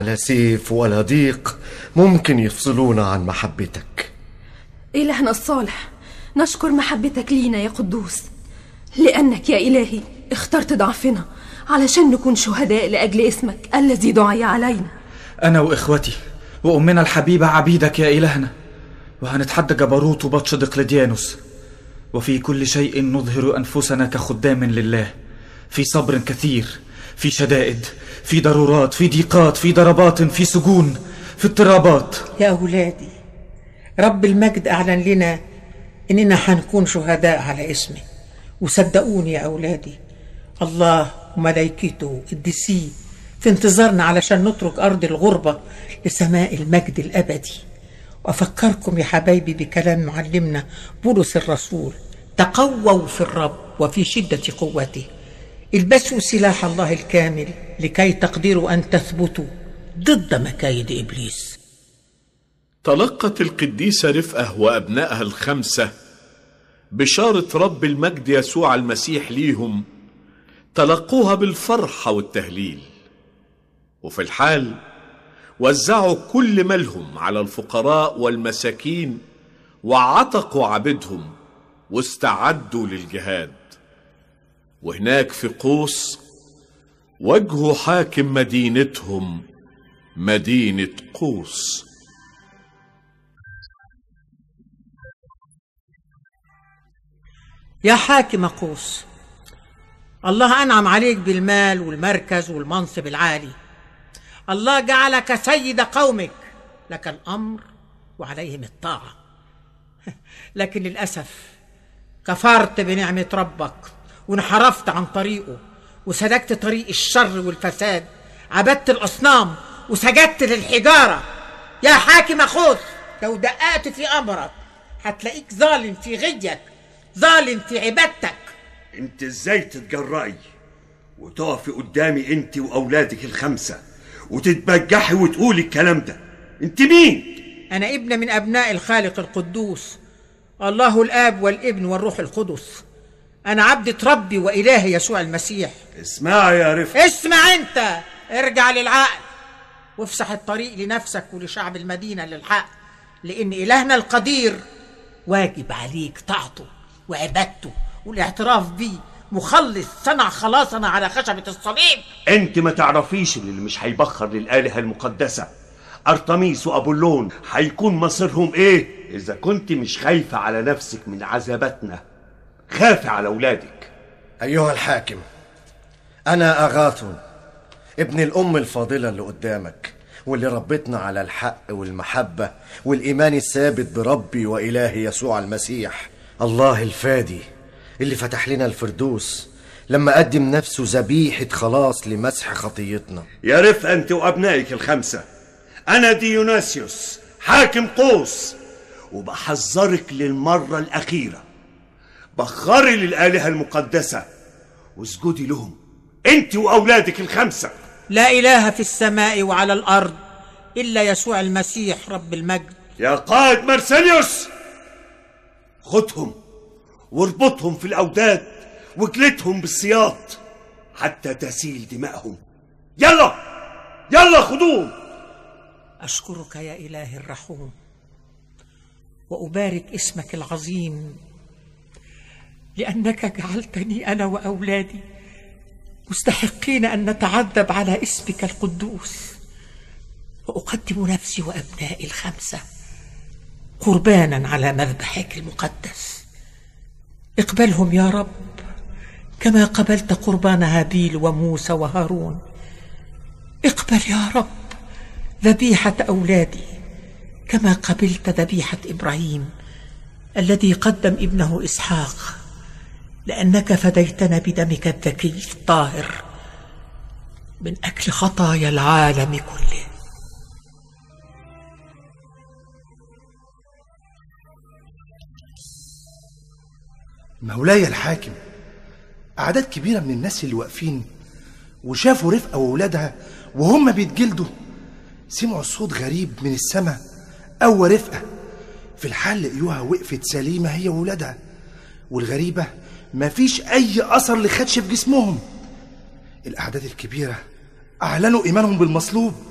لا سيف ولا ضيق ممكن يفصلونا عن محبتك إلهنا الصالح نشكر محبتك لينا يا قدوس لأنك يا إلهي اخترت ضعفنا علشان نكون شهداء لأجل اسمك الذي دعي علينا أنا وإخوتي وأمنا الحبيبة عبيدك يا إلهنا وهنتحدى جبروت وبطش دقلديانوس وفي كل شيء نظهر أنفسنا كخدام لله في صبر كثير في شدائد في ضرورات في ضيقات في ضربات في سجون في اضطرابات يا أولادي رب المجد أعلن لنا إننا حنكون شهداء على اسمه وصدقوني يا أولادي الله وملائكته قديسيه في انتظارنا علشان نترك أرض الغربة لسماء المجد الأبدي وأفكركم يا حبايبي بكلام معلمنا بولس الرسول تقووا في الرب وفي شدة قوته البسوا سلاح الله الكامل لكي تقدروا أن تثبتوا ضد مكايد إبليس تلقت القديسة رفقة وأبنائها الخمسة بشارة رب المجد يسوع المسيح ليهم تلقوها بالفرحة والتهليل وفي الحال وزعوا كل مالهم على الفقراء والمساكين وعتقوا عبيدهم واستعدوا للجهاد وهناك في قوس واجهوا حاكم مدينتهم مدينة قوس يا حاكم قوس الله أنعم عليك بالمال والمركز والمنصب العالي الله جعلك سيد قومك لك الأمر وعليهم الطاعة لكن للأسف كفرت بنعمة ربك وانحرفت عن طريقه وسلكت طريق الشر والفساد عبدت الأصنام وسجدت للحجارة يا حاكم خوث لو دققت في أمرك هتلاقيك ظالم في غيك ظالم في عبادتك انت ازاي تتجرأي وتقفي قدامي انت واولادك الخمسه وتتبجحي وتقولي الكلام ده انت مين أنا ابن من أبناء الخالق القدوس الله الآب والابن والروح القدس أنا عبدة ربي وإلهي يسوع المسيح اسمعي يا رفق اسمع أنت ارجع للعقل وافسح الطريق لنفسك ولشعب المدينة للحق لأن إلهنا القدير واجب عليك طاعته وعبادته والاعتراف بيه مخلص صنع خلاصنا على خشبة الصليب انت ما تعرفيش اللي مش هيبخر للآلهة المقدسة أرطميس وأبولون هيكون مصيرهم إيه إذا كنت مش خايفة على نفسك من عذاباتنا خافي على أولادك أيها الحاكم أنا أغاثون ابن الأم الفاضلة اللي قدامك واللي ربتنا على الحق والمحبة والإيمان الثابت بربي وإلهي يسوع المسيح الله الفادي اللي فتح لنا الفردوس لما قدم نفسه ذبيحة خلاص لمسح خطيتنا يا رفق أنت وأبنائك الخمسة أنا ديوناسيوس حاكم قوس وبحذرك للمرة الأخيرة بخري للآلهة المقدسة واسجدي لهم أنت وأولادك الخمسة لا إله في السماء وعلى الأرض إلا يسوع المسيح رب المجد يا قائد مرسليوس خدهم واربطهم في الأوداد واجلدهم بالسياط حتى تسيل دمائهم يلا يلا خدوهم أشكرك يا إلهي الرحوم وأبارك اسمك العظيم لأنك جعلتني أنا وأولادي مستحقين أن نتعذب على اسمك القدوس وأقدم نفسي وأبنائي الخمسة قربانا على مذبحك المقدس اقبلهم يا رب كما قبلت قربان هابيل وموسى وهارون اقبل يا رب ذبيحة أولادي كما قبلت ذبيحة إبراهيم الذي قدم ابنه إسحاق لأنك فديتنا بدمك الذكي الطاهر من أجل خطايا العالم كله مولاي الحاكم أعداد كبيرة من الناس اللي واقفين وشافوا رفقة وولادها وهم بيتجلدوا سمعوا صوت غريب من السماء قوى رفقة في الحال لقيوها وقفت سليمة هي وولادها والغريبة مفيش أي أثر لخدش في جسمهم الأعداد الكبيرة أعلنوا إيمانهم بالمصلوب